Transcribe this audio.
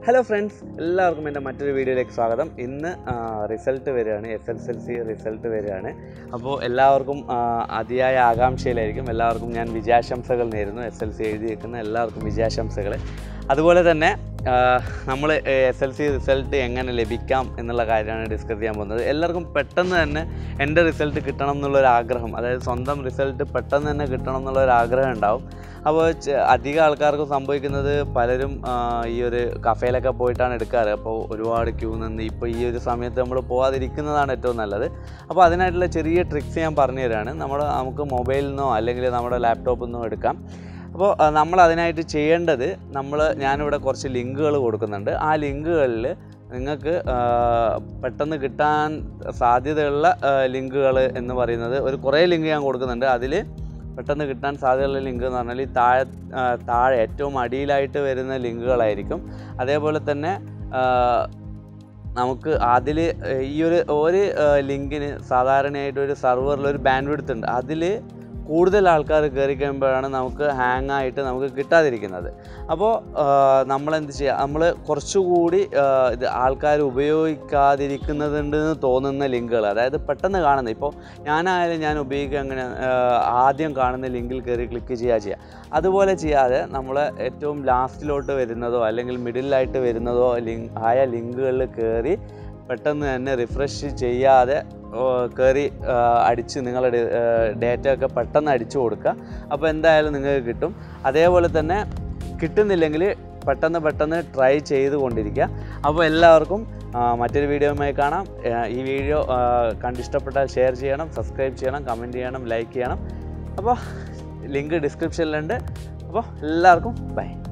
hello friends എല്ലാവർക്കും എൻ്റെ മറ്റൊരു വീഡിയോയിലേക്ക് സ്വാഗതം ഇന്ന് റിസൾട്ട് വരികയാണ് S S L C result വരികയാണ് അപ്പോൾ എല്ലാവർക്കും ആ, അതിയായ ആകാംക്ഷയിലായിരിക്കും എല്ലാവർക്കും ഞാൻ വിജയാശംസകൾ നേരുന്നു എസ് എൽ സി എഴുതി വെക്കുന്ന എല്ലാവർക്കും വിജയാശംസകൾ അതുപോലെ തന്നെ നമ്മൾ എസ് എൽ സി റിസൾട്ട് എങ്ങനെ ലഭിക്കാം എന്നുള്ള കാര്യമാണ് ഡിസ്കസ് ചെയ്യാൻ പോകുന്നത് എല്ലാവർക്കും പെട്ടെന്ന് തന്നെ എൻ്റെ റിസൾട്ട് കിട്ടണം എന്നുള്ളൊരു ആഗ്രഹം അതായത് സ്വന്തം റിസൾട്ട് പെട്ടെന്ന് തന്നെ കിട്ടണം എന്നുള്ളൊരു ആഗ്രഹം ഉണ്ടാവും അപ്പോൾ ച- അധികം ആൾക്കാർക്കും സംഭവിക്കുന്നത് പലരും ആ, ഈ ഒരു കഫേയിലൊക്കെ പോയിട്ടാണ് എടുക്കാറ് അപ്പോൾ ഒരുപാട് ക്യൂ നിന്ന് ഇപ്പോൾ ഈ ഒരു സമയത്ത് നമ്മൾ പോകാതിരിക്കുന്നതാണ് ഏറ്റവും നല്ലത് അപ്പോൾ അതിനായിട്ടുള്ള ചെറിയ ട്രിക്സ് ഞാൻ പറഞ്ഞു തരാണ് നമ്മൾ നമുക്ക് മൊബൈലിൽ നിന്നോ അല്ലെങ്കിൽ നമ്മുടെ ലാപ്ടോപ്പിൽ നിന്നോ എടുക്കാം അപ്പോൾ ആ, നമ്മൾ അതിനായിട്ട് ചെയ്യേണ്ടത് നമ്മൾ ഞാനിവിടെ കുറച്ച് ലിങ്കുകൾ കൊടുക്കുന്നുണ്ട് ആ ലിങ്കുകളിൽ നിങ്ങൾക്ക് ആ, പെട്ടെന്ന് കിട്ടാൻ സാധ്യതയുള്ള ലിങ്കുകൾ എന്ന് പറയുന്നത് ഒരു കുറേ ലിങ്ക് ഞാൻ കൊടുക്കുന്നുണ്ട് അതിൽ പെട്ടെന്ന് കിട്ടാൻ സാധ്യതയുള്ള ലിങ്ക് എന്ന് പറഞ്ഞാൽ ഈ താഴെ ആ, താഴെ ഏറ്റവും അടിയിലായിട്ട് വരുന്ന ലിങ്കുകളായിരിക്കും അതേപോലെ തന്നെ ആ, നമുക്ക് അതിൽ ഈ ഒരു ഒരു ലിങ്കിന് സാധാരണയായിട്ട് ഒരു സെർവറിൽ ഒരു ബാൻഡ് വിഡ്ത്ത് ഉണ്ട് അതിൽ കൂടുതൽ ആൾക്കാർ കയറി കഴിയുമ്പോഴാണ് നമുക്ക് ഹാങ് ആയിട്ട് നമുക്ക് കിട്ടാതിരിക്കുന്നത് അപ്പോൾ നമ്മൾ എന്ത് ചെയ്യുക നമ്മൾ കുറച്ചുകൂടി ആ, ഇത് ആൾക്കാർ ഉപയോഗിക്കാതിരിക്കുന്നതുണ്ടെന്ന് തോന്നുന്ന ലിങ്കുകൾ അതായത് പെട്ടെന്ന് കാണുന്നത് ഇപ്പോൾ ഞാനായാലും ഞാൻ ഉപയോഗിക്കുക അങ്ങനെ ആ, ആദ്യം കാണുന്ന ലിങ്കിൽ കയറി ക്ലിക്ക് ചെയ്യുക ചെയ്യുക അതുപോലെ ചെയ്യാതെ നമ്മൾ ഏറ്റവും ലാസ്റ്റിലോട്ട് വരുന്നതോ അല്ലെങ്കിൽ മിഡിലായിട്ട് വരുന്നതോ ലിങ്ക് ആയ ലിങ്കുകളിൽ കയറി പെട്ടെന്ന് തന്നെ റിഫ്രഷ് ചെയ്യാതെ ഓ, കയറി ആ, അടിച്ച് നിങ്ങളുടെ ഡേറ്റ ഒക്കെ പെട്ടെന്ന് അടിച്ചു കൊടുക്കുക അപ്പോൾ എന്തായാലും നിങ്ങൾക്ക് കിട്ടും അതേപോലെ തന്നെ കിട്ടുന്നില്ലെങ്കിൽ പെട്ടെന്ന് പെട്ടെന്ന് ട്രൈ ചെയ്തുകൊണ്ടിരിക്കുക അപ്പോൾ എല്ലാവർക്കും ആ, മറ്റൊരു വീഡിയോയുമായി കാണാം ആ, ഈ വീഡിയോ ആ, കണ്ടിഷ്ടപ്പെട്ടാൽ ഷെയർ ചെയ്യണം സബ്സ്ക്രൈബ് ചെയ്യണം കമൻറ്റ് ചെയ്യണം ലൈക്ക് ചെയ്യണം അപ്പോൾ ലിങ്ക് ഡിസ്ക്രിപ്ഷനിലുണ്ട് അപ്പോൾ എല്ലാവർക്കും ബൈ